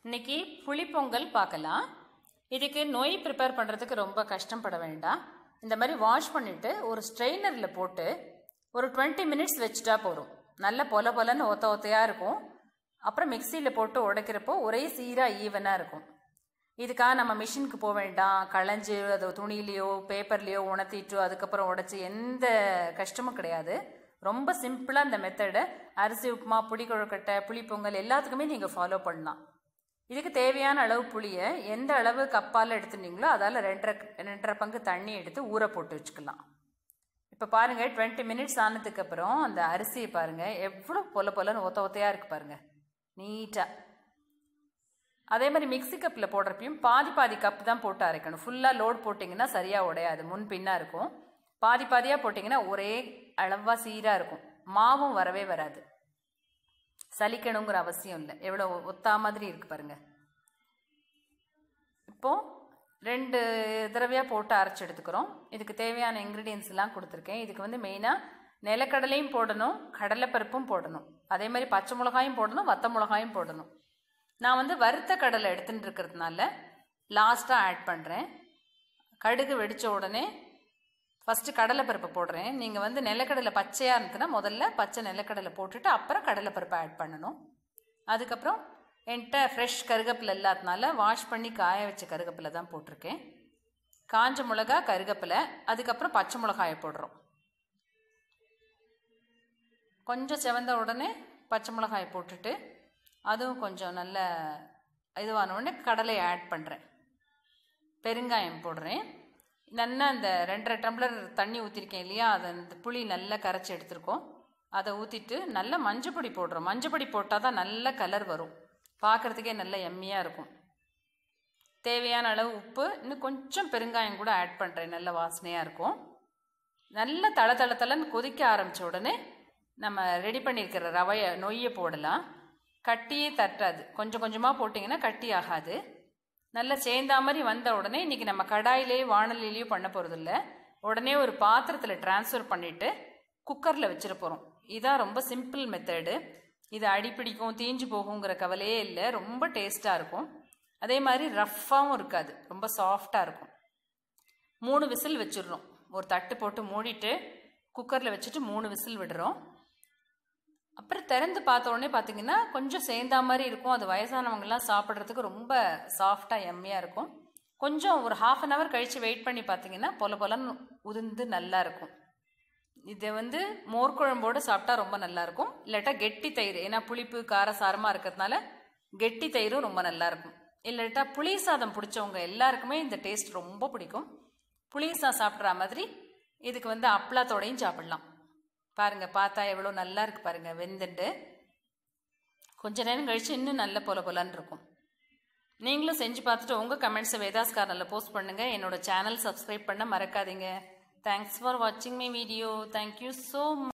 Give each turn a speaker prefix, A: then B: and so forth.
A: இன்னைக்கு புளிப்பொங்கல் பார்க்கலாம் இதுக்கு நொய் ப்ரிப்பேர் பண்ணுறதுக்கு ரொம்ப கஷ்டப்பட வேண்டாம் இந்த மாதிரி வாஷ் பண்ணிவிட்டு ஒரு ஸ்ட்ரெயினரில் போட்டு ஒரு டுவெண்ட்டி மினிட்ஸ் வச்சுட்டா போதும் நல்ல பொல பொலன்னு ஒத்த ஒத்தையாக இருக்கும் அப்புறம் மிக்சியில் போட்டு உடைக்கிறப்போ ஒரே சீராக ஈவனாக இருக்கும் இதுக்காக நம்ம மிஷினுக்கு போக வேண்டாம் களைஞ்சு அது துணியிலையோ பேப்பர்லேயோ உணர்த்திட்டு அதுக்கப்புறம் உடச்சி எந்த கஷ்டமும் கிடையாது ரொம்ப சிம்பிளாக இந்த மெத்தடை அரிசி உப்புமா புளி கொழுக்கட்டை புளிப்பொங்கல் எல்லாத்துக்குமே நீங்கள் ஃபாலோ பண்ணலாம் இதுக்கு தேவையான அளவு புளியை எந்த அளவு கப்பால் எடுத்துட்டீங்களோ அதால் ரெண்டரை ரெண்டரை பங்கு தண்ணி எடுத்து ஊற போட்டு வச்சுக்கலாம் இப்போ பாருங்கள் டுவெண்ட்டி மினிட்ஸ் ஆனதுக்கப்புறம் அந்த அரிசியை பாருங்கள் எவ்வளோ பொல பொலன்னு ஒத்த ஒத்தையாக இருக்குது பாருங்கள் நீட்டாக அதே மாதிரி மிக்ஸி கப்பில் போடுறப்பையும் பாதி பாதி கப் தான் போட்டு அரைக்கணும் ஃபுல்லாக லோட் போட்டிங்கன்னா சரியாக உடையாது முன் பின்னாக இருக்கும் பாதி பாதியாக போட்டிங்கன்னா ஒரே அளவாக சீராக இருக்கும் மாவும் வரவே வராது சலிக்கணுங்கிற அவசியம் இல்லை எவ்வளோ ஒத்தா மாதிரி இருக்குது பாருங்கள் இப்போது ரெண்டு தடவையாக போட்டு அரைச்சி எடுத்துக்கிறோம் இதுக்கு தேவையான இன்க்ரீடியன்ஸ் எல்லாம் கொடுத்துருக்கேன் இதுக்கு வந்து மெயினாக நிலக்கடலையும் போடணும் கடலைப்பருப்பும் போடணும் அதே மாதிரி பச்சை மிளகாயும் போடணும் வத்த மிளகாயும் போடணும் நான் வந்து வறுத்த கடலை எடுத்துகிட்டு இருக்கிறதுனால லாஸ்ட்டாக ஆட் பண்ணுறேன் கடுகு வெடித்த உடனே ஃபஸ்ட்டு கடலைப்பருப்பு போடுறேன் நீங்கள் வந்து நிலக்கடலை பச்சையாக இருந்துச்சுன்னா முதல்ல பச்சை நிலக்கடலை போட்டுட்டு அப்புறம் கடலைப்பருப்பை ஆட் பண்ணணும் அதுக்கப்புறம் என்கிட்ட ஃப்ரெஷ் கருகப்பில் இல்லாதனால வாஷ் பண்ணி காய வச்ச கருகப்பில் தான் போட்டிருக்கேன் காஞ்ச மிளகா கருகப்பிலை அதுக்கப்புறம் பச்சை மிளகாயை போடுறோம் கொஞ்சம் செவந்த உடனே பச்சை மிளகாயை போட்டுட்டு அதுவும் கொஞ்சம் நல்ல இதுவான உடனே கடலையை ஆட் பண்ணுறேன் பெருங்காயம் போடுறேன் நல்லா அந்த ரெண்டரை டம்ளர் தண்ணி ஊற்றிருக்கேன் இல்லையா அதை அந்த புளி நல்லா கரைச்சி எடுத்துருக்கோம் அதை ஊற்றிட்டு நல்ல மஞ்சப்பொடி போடுறோம் மஞ்சப்பொடி போட்டால் தான் நல்ல கலர் வரும் பார்க்குறதுக்கே நல்ல எம்மியாக இருக்கும் தேவையான அளவு உப்பு இன்னும் கொஞ்சம் பெருங்காயம் கூட ஆட் பண்ணுறேன் நல்ல வாசனையாக இருக்கும் நல்ல தள தள தளன்னு கொதிக்க ஆரம்பித்த உடனே நம்ம ரெடி பண்ணியிருக்கிற ரவையை நொய்யை போடலாம் கட்டியே தட்டாது கொஞ்சம் கொஞ்சமாக போட்டிங்கன்னா கட்டி ஆகாது நல்லா சேர்ந்தா மாதிரி வந்த உடனே இன்றைக்கி நம்ம கடாயிலே வானலிலேயும் பண்ண போகிறதில்ல உடனே ஒரு பாத்திரத்தில் ட்ரான்ஸ்ஃபர் பண்ணிவிட்டு குக்கரில் வச்சிட போகிறோம் இதான் ரொம்ப சிம்பிள் மெத்தடு இது அடிப்பிடிக்கும் தீஞ்சு போகுங்கிற கவலையே இல்லை ரொம்ப டேஸ்ட்டாக இருக்கும் அதே மாதிரி ரஃப்பாகவும் இருக்காது ரொம்ப சாஃப்டாக இருக்கும் மூணு விசில் வச்சிடுறோம் ஒரு தட்டு போட்டு மூடிட்டு குக்கரில் வச்சுட்டு மூணு விசில் விடுறோம் அப்புறம் திறந்து பார்த்த உடனே பார்த்தீங்கன்னா கொஞ்சம் சேர்ந்தா மாதிரி இருக்கும் அது வயசானவங்கலாம் சாப்பிட்றதுக்கு ரொம்ப சாஃப்டாக எம்மியாக இருக்கும் கொஞ்சம் ஒரு ஹாஃப் அன் ஹவர் கழித்து வெயிட் பண்ணி பார்த்தீங்கன்னா பொல பொலன்னு உதிர்ந்து நல்லா இருக்கும் இதை வந்து மோர் குழம்போடு சாப்பிட்டா ரொம்ப நல்லாயிருக்கும் இல்லாட்டா கெட்டி தயிர் ஏன்னா புளிப்பு கார சாரமாக இருக்கிறதுனால கெட்டி தயிரும் ரொம்ப நல்லாயிருக்கும் இல்லாட்டா புளி சாதம் பிடிச்சவங்க எல்லாருக்குமே இந்த டேஸ்ட் ரொம்ப பிடிக்கும் புளி சாதம் சாப்பிட்ற மாதிரி இதுக்கு வந்து அப்பளத்தோடையும் சாப்பிட்லாம் பாருங்கள் பார்த்தா எவ்வளோ நல்லா இருக்கு பாருங்கள் வெந்துட்டு கொஞ்ச நேரம் கழித்து இன்னும் நல்ல பொல பொலன்னு இருக்கும் நீங்களும் செஞ்சு பார்த்துட்டு உங்கள் கமெண்ட்ஸை வேதாஸ் கார்னரில் போஸ்ட் பண்ணுங்கள் என்னோட சேனல் சப்ஸ்கிரைப் பண்ண மறக்காதீங்க தேங்க்ஸ் ஃபார் வாட்சிங் மை வீடியோ தேங்க்யூ ஸோ